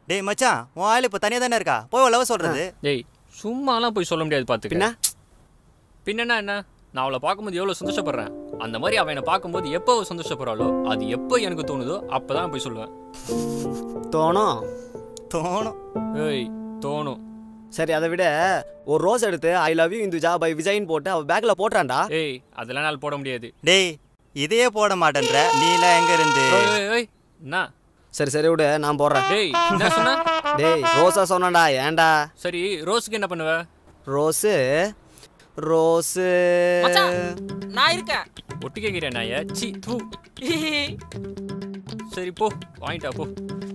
டேய் மச்சான் உன் ஆள் இப்போ தனியாக தானே இருக்கா போய் லவ் சொல்றது டேய் சும்மாலாம் போய் சொல்ல முடியாது பார்த்துக்க பின்ன பின்னன்னா என்ன நான் அவளை பார்க்கும்போது எவ்வளோ சந்தோஷப்படுறேன் அந்த மாதிரி அவள் என்னை பார்க்கும்போது எப்போ அவள் சந்தோஷப்படுறாளோ அது எப்போ எனக்கு தோணுதோ அப்போ தான் போய் சொல்லுவேன் தோணும் தோணும் ஏய் தோணும் சரி அதை விட ஒரு ரோஸ் எடுத்து I love you Indhuja by விஜய்னு போட்டு அவ பேக்ல போட்டுறான்டா ஏய் அதெல்லாம் என்னால் போட முடியாது டேய் இதையே போட மாட்டேன்ற நீலாம் எங்க இருந்து ஏய், ஏய், ஏய் என்ன சரி சரி விடு நான் போடுறேன் டேய் என்ன சொன்ன டேய் ரோஸா சொன்னடா ஏன்டா சரி ரோஸுக்கு என்ன பண்ணுவ ரோஸு ரோஸு மச்சான் நான் இருக்கேன் ஒட்டு கேட்கிறேன் நாய சி தூ சரி போ வாங்கிட்டா போ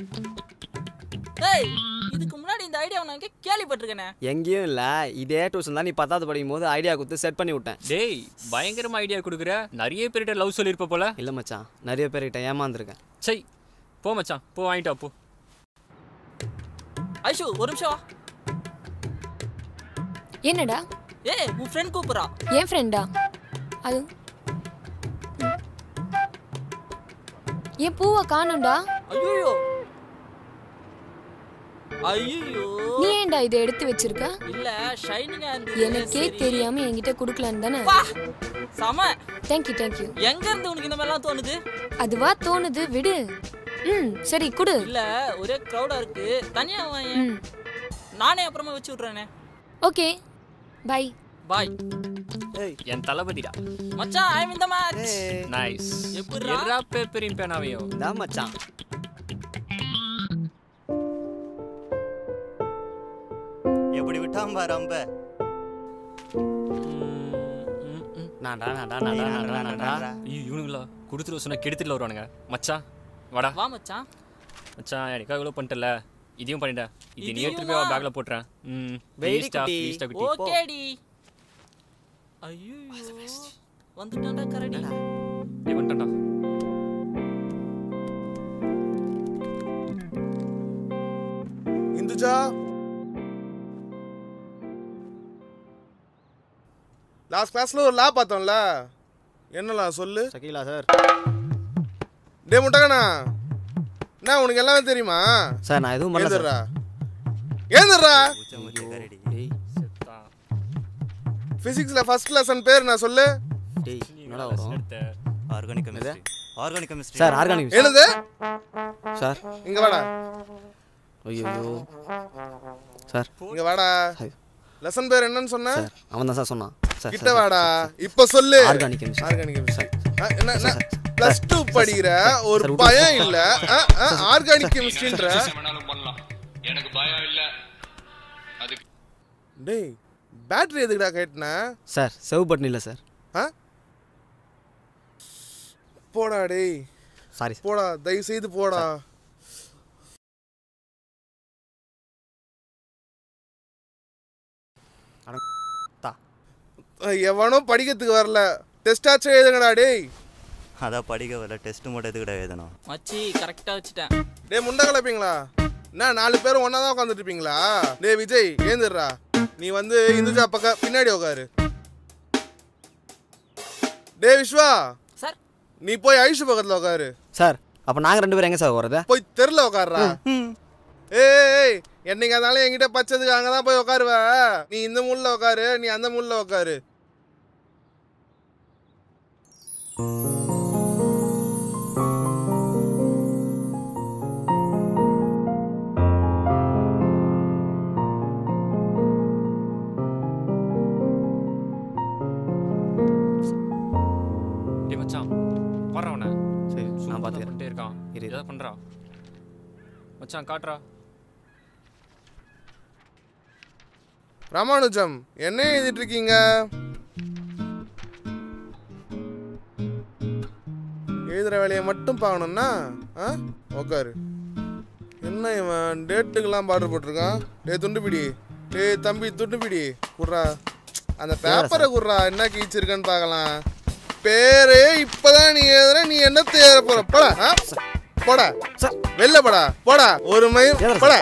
ஏய் இதுக்கு முன்னாடி இந்த ஐடியா நான் எங்க கேள்விப்பட்டிருக்கேனே எங்கேயும் இல்ல இதே டியூஷன் தான் நீ பத்தாவது படிக்கும் போது ஐடியா கொடுத்து செட் பண்ணி விட்டேன் டேய் பயங்கரமா ஐடியா கொடுக்குற நிறைய பேர்கிட்ட லவ் சொல்லியிருப்ப போல இல்ல மச்சான் நிறைய பேர்கிட்ட ஏமாந்துருக்கேன் சை போ மச்சான் போ வாங்கிட்டா போ ஐஷு ஒரு நிமிஷம் வா என்னடா ஏய் உன் ஃப்ரெண்ட் கூப்பிடுறா என் ஃப்ரெண்டா அது ம். என் பூவை காணும்டா ஐயோ ஐயோ நீ ஏன்டா இதை எடுத்து வச்சிருக்க இல்ல ஷைனிங்கா இருந்தது எனக்கே சரி. தெரியாம என்கிட்ட குடுக்கலான்னு தானே வா செம தேங்க்யூ தேங்க்யூ எங்க இருந்து உனக்கு இந்த மாதிரிலாம் தோணுது அதுவா தோணுது விடு ம் சரி குடு இல்ல ஒரே க்ரௌடா இருக்கு தனியா வாயேன் ம் நானே அப்புறமா வச்சு விட்றேனே ஓகே பை பாய் என் தளபதிடா மச்சான் ஐ இந்த மேட்ச் நைஸ் எப்புட்றா? எர்ரா பேப்பரின் பேனாவையும் தான் மச்சான் எப்படி விட்டான் பாரு அம்ப நான்டா நான்டா நான்டா நான்டா நான்டா ஐயோ இவனுங்களா கொடுத்துட்டு சொன்னா கெடுத்துட்டு வருவானுங்க மச்சான் வாடா வா மச்சான் மச்சான் எனக்காக இவ்வளோ பண்ணிட்டல இதையும் பண்ணிட்டேன் இது நீ எடுத்துட்டு போய் இதையுமா? பேக்ல போட்டுறேன் ம் வெரி ப்ளீஸ்டா குட்டி. ப்ளீஸ்டா குட்டி ஓகேடி ஐயோ வந்துட்டான்டா கரடி டேய் வந்துட்டேன்டா இந்துஜா லாஸ்ட் கிளாஸ்ல ஒரு லா பார்த்தோம்ல என்னலா சொல்லு சகிலா சார் டே முட்டகண்ணா என்ன உனக்கு எல்லாமே தெரியுமா சார் நான் எதுவும் பண்ணல சார் ஏந்துடுறா ஏந்துடுறா கரடி டேய் செத்தான் பிசிக்ஸ்ல ஃபர்ஸ்ட் லெசன் பேர் நான் சொல்லு டேய் என்னடா வரும் எடுத்த organic chemistry organic chemistry sir organic என்னது சார் இங்க வாடா ஐயோ சார் இங்க வாடா ஹை. லெசன் பேர் என்னன்னு சொன்ன சார் அவன் தான் சார் சொன்னான் சார் கிட்ட வாடா இப்ப சொல்லு organic chemistry organic chemistry sir. என்ன என்ன சார், சார். பிளஸ் டூ படிக்கிற ஒரு சார், விட்டு- பயம் இல்ல ஆர்கானிக் கெமிஸ்ட்ரின்ற வேணாலும் பண்ணலாம் எனக்கு பயம் இல்ல அதுக்கு டேய் பேட்டரி எதுக்குடா கேட்டின சார் செவ் பட்டன் இல்லை சார் ஆ போடா டேய் சாரி சார் போடா தயவு செய்து போடா தா எவனும் படிக்கிறதுக்கு வரல டெஸ்டாச்சும் எழுதுங்கடா டேய் அதான் படிக்க வரல டெஸ்ட் மட்டும் எதுக்கிட்ட எழுதணும் மச்சி கரெக்டா வச்சுட்டேன் டேய் முண்டை கலப்பீங்களா என்ன நாலு பேரும் ஒன்றா தான் உட்காந்துட்டு இருப்பீங்களா டேய் விஜய் ஏந்துடுறா நீ வந்து இந்துஜா பக்கம் பின்னாடி உட்காரு டேய் விஸ்வா சார் நீ போய் ஐஷு பக்கத்தில் உட்காரு சார் அப்போ நாங்கள் ரெண்டு பேரும் எங்கே சார் வர்றது போய் தெருல உட்காருடா ஏய் ஏய் என்னைக்கு அதனால என்கிட்ட பச்சதுக்கு அங்கே தான் போய் உட்காருவ நீ இந்த முள்ள உட்காரு நீ அந்த முள்ள உட்காரு டேய் மச்சான் பாடுறா அவனை சரி சும்மா நான் தான் பார்த்துக்கிறேன் பண்ணிட்டே இருக்கான் இரு. ஏதாவது பண்றா மச்சான் காட்டுறா ராமானுஜம் என்ன எழுதிட்டு இருக்கீங்க எழுதுற வேலையை மட்டும் பார்க்கணும்னா ஆ உட்காரு என்ன இவன் டேட்டுக்கெல்லாம் பார்டர் போட்டிருக்கான் டேய் துண்டுபிடி டேய் தம்பி துண்டுபிடி குர்ரா அந்த பேப்பரை குர்ரா என்ன கீச்சிருக்கன்னு பார்க்கலாம் பேரே இப்பதான் நீ எழுதுற நீ என்ன தேர போற போடா ஆ? போடா சார். வெளில போடா போடா ஒரு மயில் எழுதுறேன் போடா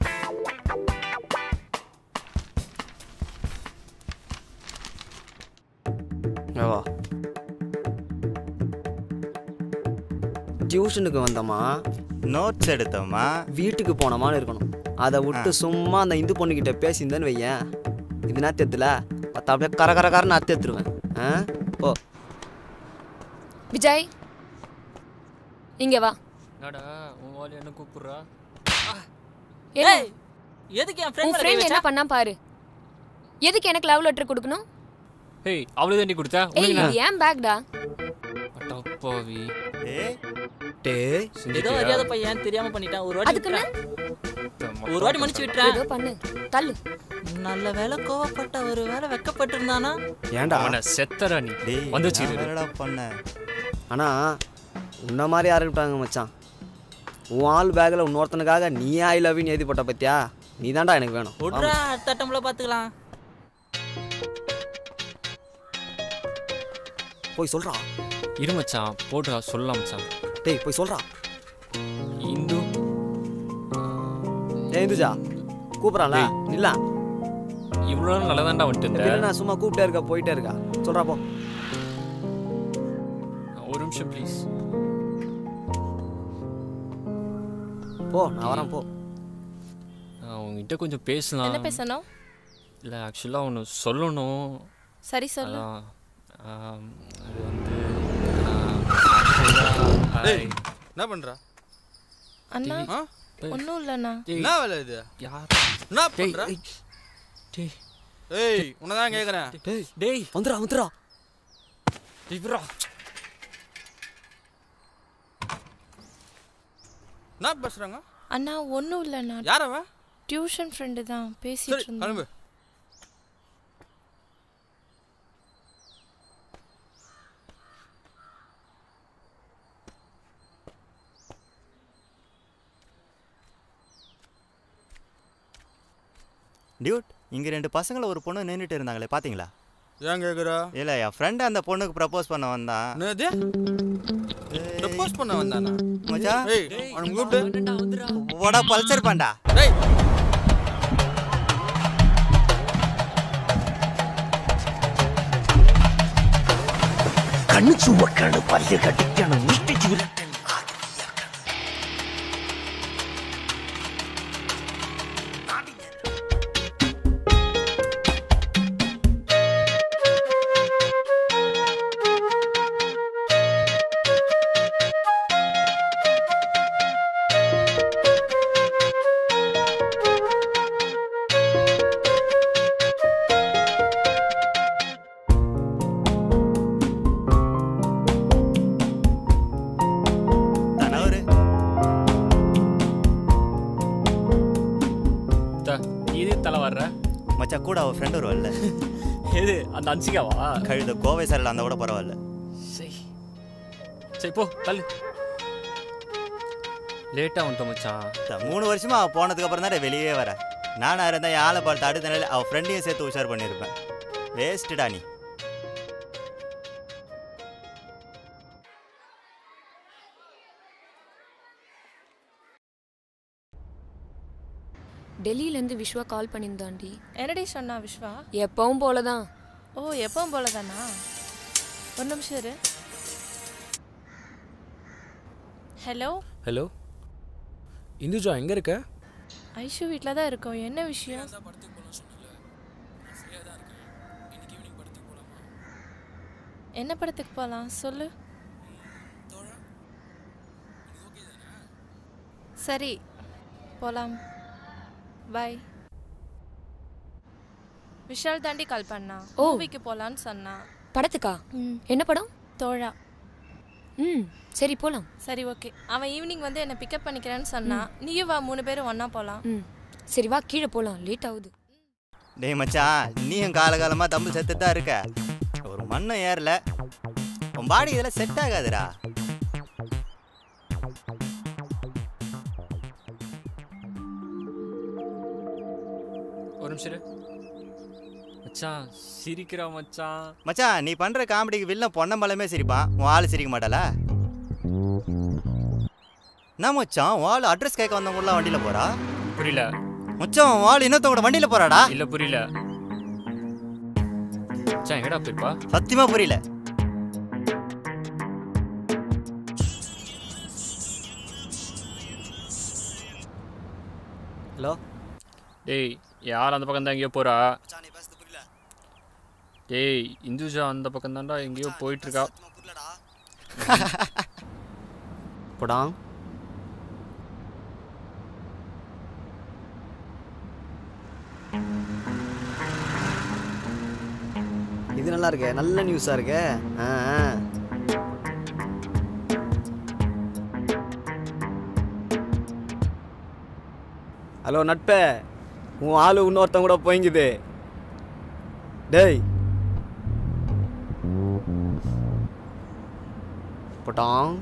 வா டியூஷனுக்கு வந்தோமா நோட்ஸ் எடுத்தோமா வீட்டுக்கு போனோமான்னு இருக்கணும் அதை விட்டு சும்மா அந்த இந்து பொண்ணுக்கிட்ட பேசியிருந்தேன்னு வையேன் இது என்ன தெத்துல பத்தா அப்படியே கர கர கரன்னு அத்து எடுத்துருவேன் ஆ ஓ விஜய் இங்க வா என்னடா உன் வாலி என்ன கூப்பிடுறா என்ன ஏய் எதுக்கு என் உன் ஃப்ரெண்ட் ஃப்ரெண்ட் என்ன பண்ணா பாரு எதுக்கு எனக்கு லவ் லெட்டர் கொடுக்கணும் ஹேய் அவ்வளோ தாண்டி கொடுத்தா ஏய் உனக்கு இது ஏன் பேக்டா அட்டப்பாவி ஏ டே ஏதோ அறியாத பையன் தெரியாம பண்ணிட்டான் ஒரு வாட்டி அதுக்குன்னு விட்டுறேன். ஒரு வாட்டி மன்னிச்சு விட்டுறேன் ஏதோ பண்ணு தள்ளு நல்ல வேலை கோவப்பட்ட ஒரு வேலை வெக்கப்பட்டு இருந்தானா ஏன்டா அவனை செத்தரா நீ டேய் வந்து நான் வச்சுக்கிரு என்னடா பண்ண ஆனா உன்ன மாதிரி யாருக்கிட்டாங்க மச்சான் உன் ஆள் பேக்கில் இன்னொருத்தனுக்காக நீ ஐ லவ்னு எழுதி போட்ட பத்தியா நீ தான்டா எனக்கு வேணும் விட்றா அடுத்த அட்டம்ல பாத்துக்கலாம் போய் சொல்றா இரு மச்சான் போடுறா சொல்லலாம் மச்சான் டேய் போய் சொல்றா இந்து ஏய் இந்துஜா கூப்பிட்றான்ல இல்ல இவ்வளோ நேரம் நல்லா தான்டா வந்துட்டு இருந்த இல்ல நான் சும்மா கூப்பிட்டே இருக்க போயிட்டே இருக்கா சொல்றா போ ஒரு நிமிஷம் ப்ளீஸ் போ நான் வரேன் போ நான் உங்ககிட்ட கொஞ்சம் பேசலாம் என்ன பேசணும் இல்லை ஆக்சுவலாக ஒன்று சொல்லணும் சரி சொல்லு அதான் ஆம், அது வந்து ஆ, actually, I- என்ன பண்ற அண்ணா ஆ? ஒன்றும் இல்லைண்ணா டேய், என்ன வேலை இது யார் என்ன டேய் பண்ற ஏய், டேய் ஏய் உன்னதான் கேக்குறேன் டேய் டேய் வந்துடா வந்துடா இவரா என்ன பேசுறாங்க அண்ணா ஒன்றும் இல்லைண்ணா யார் அவன் டியூஷன் ஃப்ரெண்டு தான் சரி பேசிட்டு இருந்தோம் கிளம்பு டியூட் இங்க ரெண்டு பசங்களை ஒரு பொண்ணு நின்றுட்டு இருந்தாங்களே பாத்தீங்களா ஏன் கேக்குற இல்ல என் ஃப்ரெண்டு அந்த பொண்ணுக்கு ப்ரப்போஸ் பண்ண வந்தான் என்னது ப்ரப்போஸ் பண்ண வந்தானா மச்சான் ஏய் அவனை கூப்பிட்டு போடா பல்சர் பாண்டா டேய் കണ്ണു ചുവക്കാണ് പല്ല് കടിക്കണം മുഷ്ടിച്ചു വിരട്ടൻ தனவரு த, நீ எது தலை வர்ற மச்சான் கூட அவ ஃப்ரெண்ட் வருவல்ல எது அந்த அன்சிகாவா கழுத கோவை சாரில் அந்த கூட பரவாயில்ல சரி சரி போ தள்ளு லேட்டாக வந்துட்டோம் மச்சான் இந்த மூணு வருஷமா அவ போனதுக்கு அப்புறம் தான் வெளியே வர நானா இருந்தேன் என் ஆளை பார்த்து அடுத்த நாள் அவ ஃப்ரெண்டையும் சேர்த்து உஷார் பண்ணியிருப்பேன் வேஸ்ட்டுடா நீ டெல்லியிலேருந்து விஸ்வா கால் பண்ணியிருந்தாண்டி என்னடி சொன்னா விஸ்வா எப்பவும் போலதான் ஓ எப்பவும் போல தானா ஒரு நிமிஷம் இரு ஹலோ ஹலோ இந்துஜா எங்கே இருக்க ஐஷு வீட்டில் தான் இருக்கோம் என்ன விஷயம் என்ன படத்துக்கு போகலாம் சொல்லு சரி போகலாம் பாய் விஷால் தாண்டி கால் பண்ணா ஓ. மூவிக்கு போகலான்னு சொன்னா படத்துக்கா ம் என்ன படம் தோழா ம் சரி போலாம் சரி ஓகே அவன் ஈவினிங் வந்து என்னை பிக்கப் பண்ணிக்கிறேன்னு சொன்னான் நீயும் வா மூணு பேரும் ஒன்றா போகலாம் ம் சரி வா கீழே போலாம் லேட் ஆகுது டேய் மச்சான் நீயும் காலகாலமாக தம்பு செத்து தான் இருக்க ஒரு மண்ணும் ஏறல உன் பாடி இதெல்லாம் செட் ஆகாதுடா ஒரு நிமிஷம் இரு. மச்சான் சிரிக்கிறா மச்சான் மச்சான் நீ பண்ற காமெடிக்கு வில்ல பொன்னம்பலமே சிரிப்பான் உன் ஆள் சிரிக்க மாட்டாளா என்ன மச்சான் உன் ஆள் அட்ரஸ் கேட்க வந்தவங்களாம் வண்டியில் போறா புரியல மச்சான் உன் ஆள் இன்னொருத்தவங்க வண்டியில் போறாடா இல்ல புரியல மச்சான் எங்கடா போயிருப்பா சத்தியமா புரியல டேய் யார் அந்த பக்கம் தான் எங்கேயோ போறா டேய் இந்துஜா அந்த பக்கம் தான்டா எங்கேயோ போயிட்டு இருக்கா போடாங் இது நல்லா இருக்கே நல்ல நியூஸா இருக்கே ஆ ஆ. ஹலோ நட்பே உன் ஆளு இன்னொருத்தன் கூட போய்ங்குது டேய் போட்டான்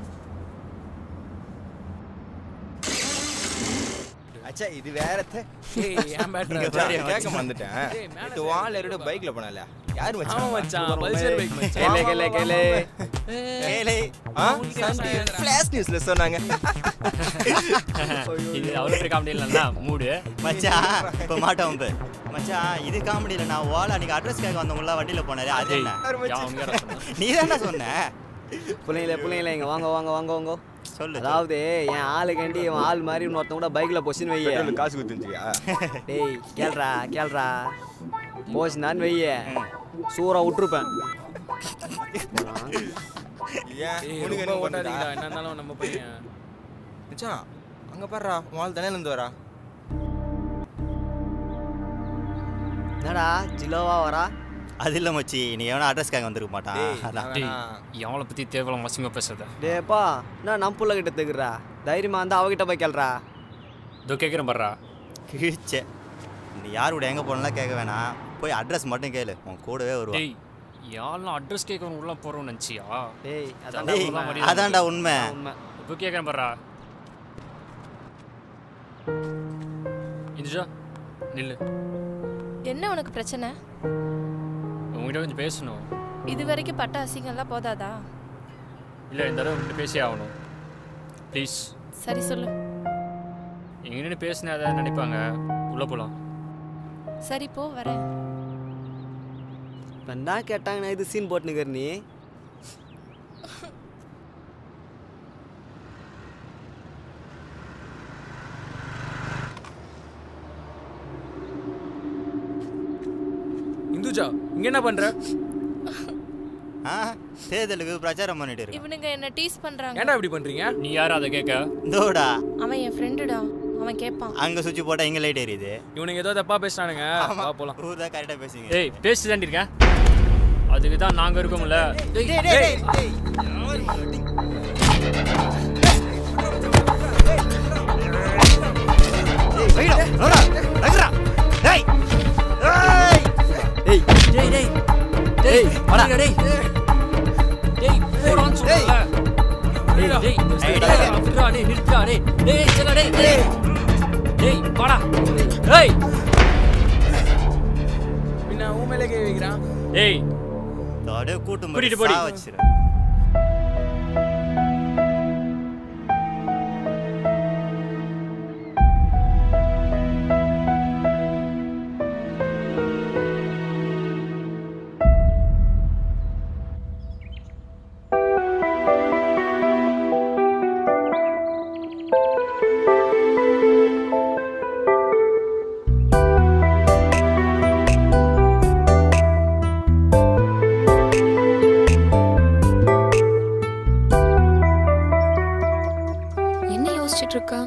அச்சா இது வேற ஏய், ஏன் battery இங்க ஆ? பாரு, ஏய், கேட்க மச்சான். மறந்துட்டேன் ஏய், மேல நேத்து வால் ஏறிட்டு பைக்ல போனல யாரு மச்சான் ஆமா மச்சான், pulsar bike மச்சான். வா, கேளு, வா, கேளு, வா, கேளு. வா. கேளு. ஆ, சண்டி ஃபிளாஷ் நியூஸ்ல சொன்னாங்க இது அவ்வளோ பெரிய காமெடி இல்லைல்ல மூடு மச்சான் இப்போ மாட்டோம் இப்போ மச்சான் இது காமெடி இல்லை நான் ஓலா அன்னைக்கு அட்ரஸ் கேட்க வந்தவங்கள வண்டியில் போனாரு அது என்ன நீ தானே சொன்ன பிள்ளைங்களே பிள்ளைங்களே இங்க வாங்க வாங்க வாங்க வாங்க சொல்லு அதாவது என் ஆளுக்காண்டி இவன் ஆள் மாதிரி இன்னொருத்தன் கூட பைக்ல பொசின்னு வைய பெட்ரோல் காசு குத்துஞ்சியா டேய் கேள்றா கேள்றா போச்சுனான்னு வைய சூறா விட்டுருப்பேன் ஏன் ஏய், உனக்கு ரொம்ப என்ன ஓட்டாதீங்கடா, பண்ணுடா என்ன இருந்தாலும் நம்ம பையன் மச்சான் அங்க பாருடா வால் தானே இருந்து வரா என்னடா ஜிலோவா வரா அது இல்லை மச்சி நீ எவனா அட்ரஸ் கேட்க வந்திருக்க மாட்டான் டேய், அதான். டேய் எவளை பற்றி தேவையில்லாம் வசிங்க பேசுறத டேப்பா என்ன நம்ம புள்ள கிட்ட தெக்குறா தைரியமா இருந்தா அவகிட்ட போய் கேள்றா இதோ கேட்குறேன் பாடுறா கிழிச்சே நீ யார் கூட எங்கே போகணும்லாம் கேட்க வேணாம் போய் அட்ரஸ் மட்டும் கேளு உன் கூடவே வருவான் டேய் யாரெல்லாம் அட்ரஸ் கேட்கணும் உள்ள போகிறோம்னு நினச்சியா டேய் அதான் டேய், அவ்வளவுதான் மரியாதை. அதான்டா உண்மை உண்மை இப்போ கேட்குறேன் பாடுறா இந்துஜா நில்லு என்ன உனக்கு பிரச்சனை உங்ககிட்ட கொஞ்சம் பேசணும் இது வரைக்கும் பட்ட அசிங்கம்லாம் போதாதா இல்லை இந்த தடவை உங்ககிட்ட பேசியே ஆகணும் ப்ளீஸ் சரி சொல்லு எங்க நின்று பேசினா எதாவது நினைப்பாங்க உள்ளே போகலாம் சரி போ வரேன் இப்போ என்ன கேட்டாங்கன்னா இது சீன் போட்டுனுக்கிற நீ இந்துஜா இங்க என்ன பண்ற ஆ தேர்தலுக்கு பிரச்சாரம் பண்ணிட்டு இருக்கேன் இவனுங்க என்ன டீஸ் பண்றாங்க ஏன்டா இப்படி பண்றீங்க நீ யார் அதை கேட்க இந்தோடா அவன் என் ஃப்ரெண்டுடா அவன் கேட்பான் அங்கே சுவிட்ச் போட்டால் இங்கே லைட் எரியுது இவனுங்க ஏதோ தப்பா பேசுறானுங்க வா போலாம் ஊர் தான் கரெக்டாக பேசுங்க டேய் பேசி தாண்டி இருக்கேன் அதுக்கு தான் நாங்கள் இருக்கோம்ல டேய், டேய், டேய், டேய். டேய், வைடா, நோடா, நகரா. டேய். ஏய். ஏய் டேய் டேய் டேய் வாடா டேய் டேய் போடான்னு சொல்றல டேய் டேய் டேய், டேய் டேய். விட்றா டேய் நிறுத்துடா டேய் டேய் செல்ல டேய் டேய் டேய் வாடா டேய் பின்ன உன் மேலே கை வைக்கிறான் டேய் அப்படியே கூட்டும் போய் கூட்டிட்டு போடி. சா வச்சிரு என்ன யோசிச்சுட்டு இருக்கா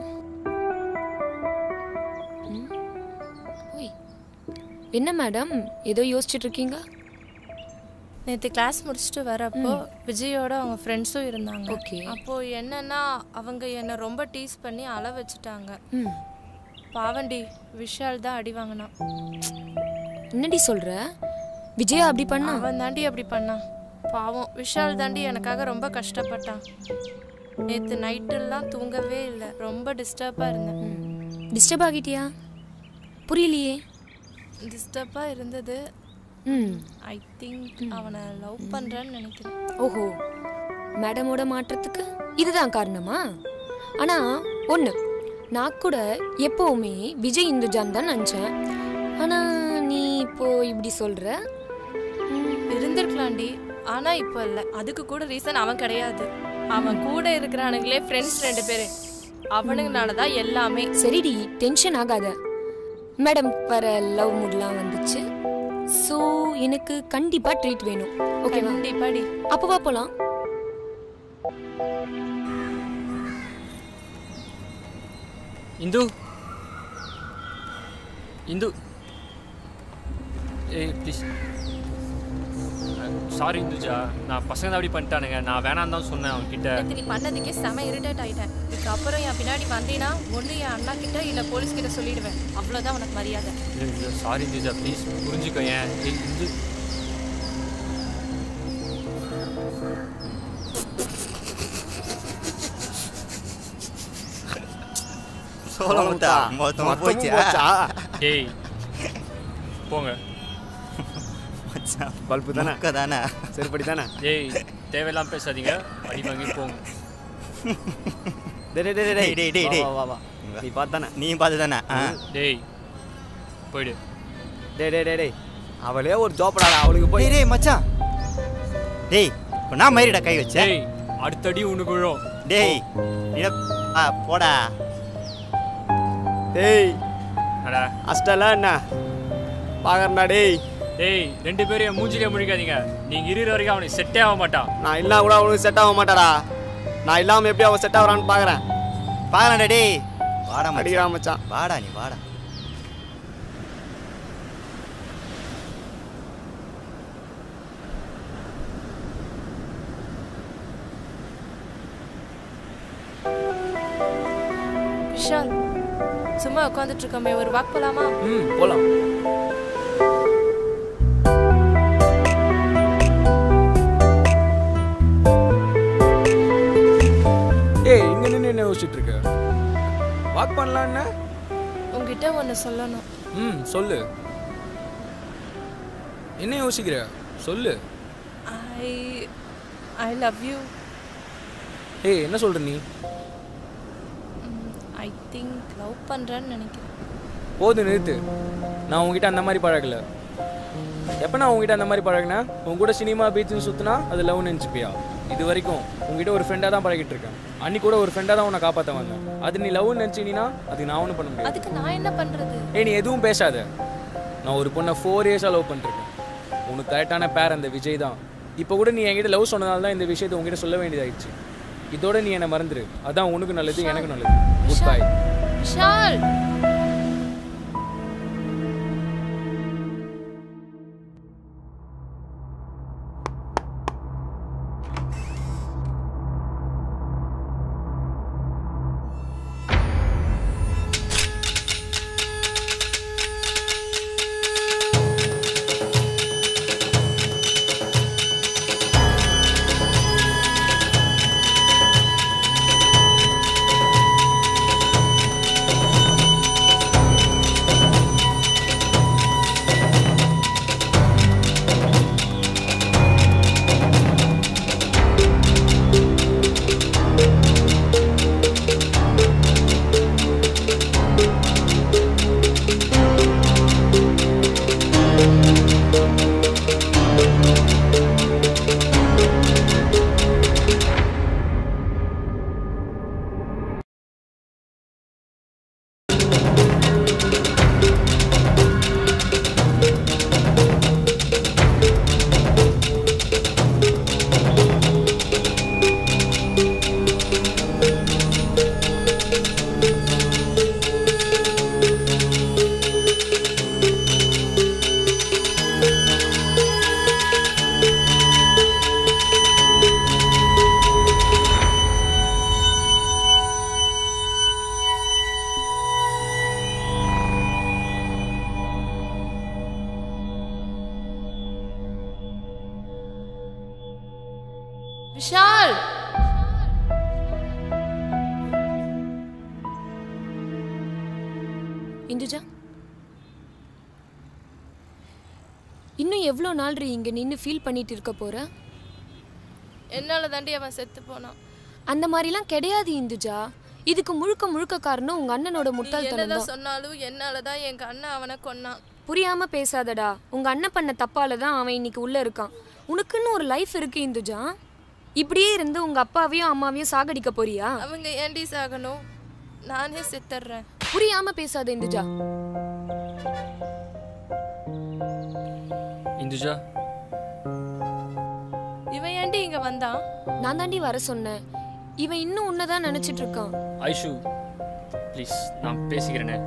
ம்? ஓய். என்ன மேடம் ஏதோ யோசிச்சுட்டு இருக்கீங்க நேற்று கிளாஸ் முடிச்சுட்டு வரப்போ விஜயோட அவங்க ஃப்ரெண்ட்ஸும் இருந்தாங்க Okay. அப்போ என்னன்னா அவங்க என்னை ரொம்ப டீஸ் பண்ணி அழ வச்சுட்டாங்க ம் பாவண்டி விஷால் தான் அடி வாங்கினான் என்னடி சொல்ற விஜயா அப்படி பண்ணா அவன் தாண்டி அப்படி பண்ணான் பாவம் விஷால் தாண்டி எனக்காக ரொம்ப கஷ்டப்பட்டான் நேற்று நைட்டெல்லாம் தூங்கவே இல்லை ரொம்ப டிஸ்டர்பாக இருந்தேன் டிஸ்டர்ப் ஆகிட்டியா புரியலையே டிஸ்டர்பாக இருந்தது ம் ஐ திங்க் அவனை லவ் பண்ணுறேன்னு நினைக்கிறேன் ஓஹோ மேடமோட மாற்றத்துக்கு இதுதான் காரணமா ஆனா ஒன்று நான் கூட எப்பவுமே விஜய் இந்துஜான் தான் நினச்சேன் ஆனா நீ இப்போ இப்படி சொல்ற இருந்திருக்கலாம்டி ஆனா இப்போ இல்லை அதுக்கு கூட ரீசன் அவன் கிடையாது அவன் கூட இருக்கிறானுங்களே ஃப்ரெண்ட்ஸ் ரெண்டு பேரு அவனுங்கனால தான் எல்லாமே சரிடி டென்ஷன் ஆகாத மேடம் வர லவ் மூட்லாம் வந்துச்சு ஸோ எனக்கு கண்டிப்பா ட்ரீட் வேணும் ஓகேவா கண்டிப்பாடி அப்போ வா போலாம் இந்து இந்து ஏய் ப்ளீஸ் சாரி இந்துஜா நான் பசங்க தான் அப்படி பண்ணிட்டானுங்க நான் வேணாம் தான் சொன்னேன் அவன்கிட்ட நேத்து நீ பண்ணதுக்கே செம இரிட்டேட் ஆயிட்டேன் இதுக்கப்புறம் என் பின்னாடி வந்தீங்கன்னா ஒன்று என் அண்ணா கிட்ட இல்லை போலீஸ் கிட்ட சொல்லிடுவேன் அவ்வளோதான் உனக்கு மரியாதை சாரி இந்துஜா ப்ளீஸ் புரிஞ்சுக்கோ ஏன் ஏய் இந்து சோள முத்தா மொத்தமா போச்சு ஏய் போங்க மச்சான் பல்பு தானே மொக்க தானே செருப்படி தானே ஏய் தேவையில்லாம பேசாதீங்க அடி வாங்கி போங்க டேய் டேய் டேய் டேய், டேய், டேய். வா, வா வா வா நீ பார்த்தானே நீயும் பார்த்து தானே ஆ டேய் போயிடு டேய் டேய் டேய் டேய் அவளே ஒரு ஜோப்படாடா அவளுக்கு போய் டேய் டேய் மச்சான் டேய் இப்போ நான் மயிரிடா கை வச்சேன் டேய் அடுத்தடி உனக்கு விழும் டேய் இட ஆ போடா டேய் அடா அஷ்டலாம் என்ன பாக்கறா டேய் டேய் ரெண்டு பேரும் என் மூஞ்சிலே முழிக்காதீங்க நீங்க இருக்கிற வரைக்கும் அவனுக்கு செட்டே ஆக மாட்டான் நான் இல்லா கூட அவனுக்கு செட் ஆக மாட்டாடா நான் இல்லாம எப்படி அவன் செட் ஆகுறான்னு பாக்குறேன் பாக்கலாம்டா டேய் வாடா மச்சான் அடிக்கிறான் மச்சான் வாடா நீ வாடா விஷால் சும்மா உட்காந்துட்டு இருக்கோமே ஒரு வாக் போலாமா ம் போலாம் ஏய் இங்க நின்று என்ன யோசிச்சுட்டு இருக்க வாக் பண்ணலான்னு உங்ககிட்ட ஒன்று சொல்லணும் ம் சொல்லு என்ன யோசிக்கிற சொல்லு ஐ ஐ லவ் யூ ஏய் என்ன சொல்ற நீ ஐ திங்க் லவ் பண்ணுறேன்னு நினைக்கிறேன் போதும் நிறுத்து நான் உங்ககிட்ட அந்த மாதிரி பழகல எப்போ நான் உங்ககிட்ட அந்த மாதிரி பழகினேன் உன் கூட சினிமா பீச்சுன்னு சுற்றினா அது லவ் நினச்சிப்பியா இது வரைக்கும் உங்ககிட்ட ஒரு ஃப்ரெண்டாக தான் பழகிட்டு இருக்கேன் அன்னி கூட ஒரு ஃப்ரெண்டாக தான் உன்னை காப்பாற்ற வந்தேன் அது நீ லவ் நினச்சினா அதுக்கு நான் ஒன்றும் பண்ண முடியாது அதுக்கு நான் என்ன பண்ணுறது ஏய் நீ எதுவும் பேசாத நான் ஒரு பொண்ணை ஃபோர் இயர்ஸாக லவ் பண்ணிருக்கேன் உனக்கு கரெக்டான பேர் அந்த விஜய் தான் இப்போ கூட நீ என்கிட்ட லவ் சொன்னதால தான் இந்த விஷயத்தை உங்ககிட்ட சொல்ல வேண்டியதாயிடுச்சு இதோட நீ என்னை மறந்துரு அதான் உனக்கு நல்லது எனக்கு நல்லது குட் பை விஷால் விஷால் இந்துஜா இன்னும் எவ்வளோ நாள் இங்கே நின்று ஃபீல் பண்ணிட்டு இருக்க போற என்னால தாண்டி அவன் செத்து போனான் அந்த மாதிரிலாம் கிடையாது இந்துஜா இதுக்கு முழுக்க முழுக்க காரணம் உங்க அண்ணனோட நீ முட்டாள்தனம் என்னதான் தான் சொன்னாலும் என்னால தான் எங்க அண்ணன் அவனை கொன்னான் புரியாம பேசாதடா உங்க அண்ணன் பண்ண தப்பால தான் அவன் இன்னைக்கு உள்ள இருக்கான் உனக்குன்னு ஒரு லைஃப் இருக்கு இந்துஜா இப்படியே இருந்து உங்க அப்பாவையும் அம்மாவையும் சாகடிக்க போறியா அவங்க ஏண்டி சாகணும் நானே செத்துடுறேன் புரியாம பேசாத இந்துஜா இந்துஜா இவன் ஏன்டி இங்க வந்தான் நான் தாண்டி வர சொன்னேன் இவன் இன்னும் உன்னதான் நினைச்சிட்டு இருக்கான் ஐஷு ப்ளீஸ் நான் பேசிக்கிறேனே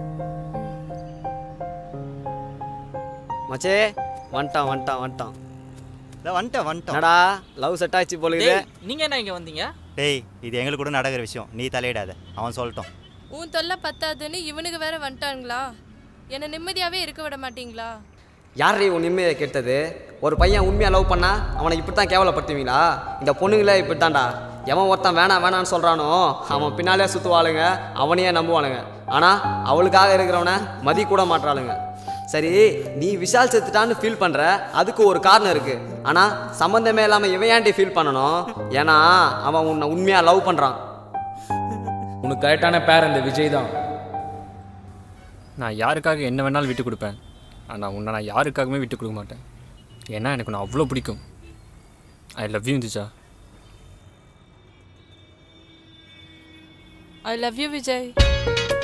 மச்சே வந்துட்டான் வந்துட்டான் வந்துட்டான் இல்லை வந்துட்டேன் வந்துட்டோம் என்னடா லவ் செட் ஆச்சு போலுது டேய், நீங்க என்ன இங்க வந்தீங்க டேய் இது எங்களுக்கு கூட நடக்கிற விஷயம் நீ தலையிடாத அவன் சொல்லட்டும் உன் தொல்லை பத்தாதுன்னு இவனுக்கு வேற வந்துட்டானுங்களா என்னை நிம்மதியாவே இருக்க விட மாட்டீங்களா யாரே உன் நிம்மதியை கெட்டது ஒரு பையன் உண்மையாக லவ் பண்ணா அவனை இப்படி தான் கேவலப்படுத்துவீங்களா இந்த பொண்ணுங்களே இப்படி தான்டா எவன் ஒருத்தன் வேணாம் வேணான்னு சொல்கிறானோ அவன் பின்னாலே சுற்றுவாளுங்க அவனையே நம்புவாளுங்க ஆனால் அவளுக்காக இருக்கிறவனை மதி கூட மாட்டுறாளுங்க சரி நீ விஷால் செத்துட்டான்னு ஃபீல் பண்ணுற அதுக்கு ஒரு காரணம் இருக்குது ஆனால் சம்மந்தமே இல்லாமல் இவன் ஏன்டி ஃபீல் பண்ணணும் ஏன்னா அவன் உன்னை உண்மையாக லவ் பண்ணுறான் உனக்கு கரெக்டான பேர் அந்த விஜய் தான் நான் யாருக்காக என்ன வேணாலும் விட்டு கொடுப்பேன் ஆனால் உன்னை நான் யாருக்காகவுமே விட்டு கொடுக்க மாட்டேன் ஏன்னா எனக்கு நான் அவ்வளோ பிடிக்கும் I love you Indhuja I love you Vijay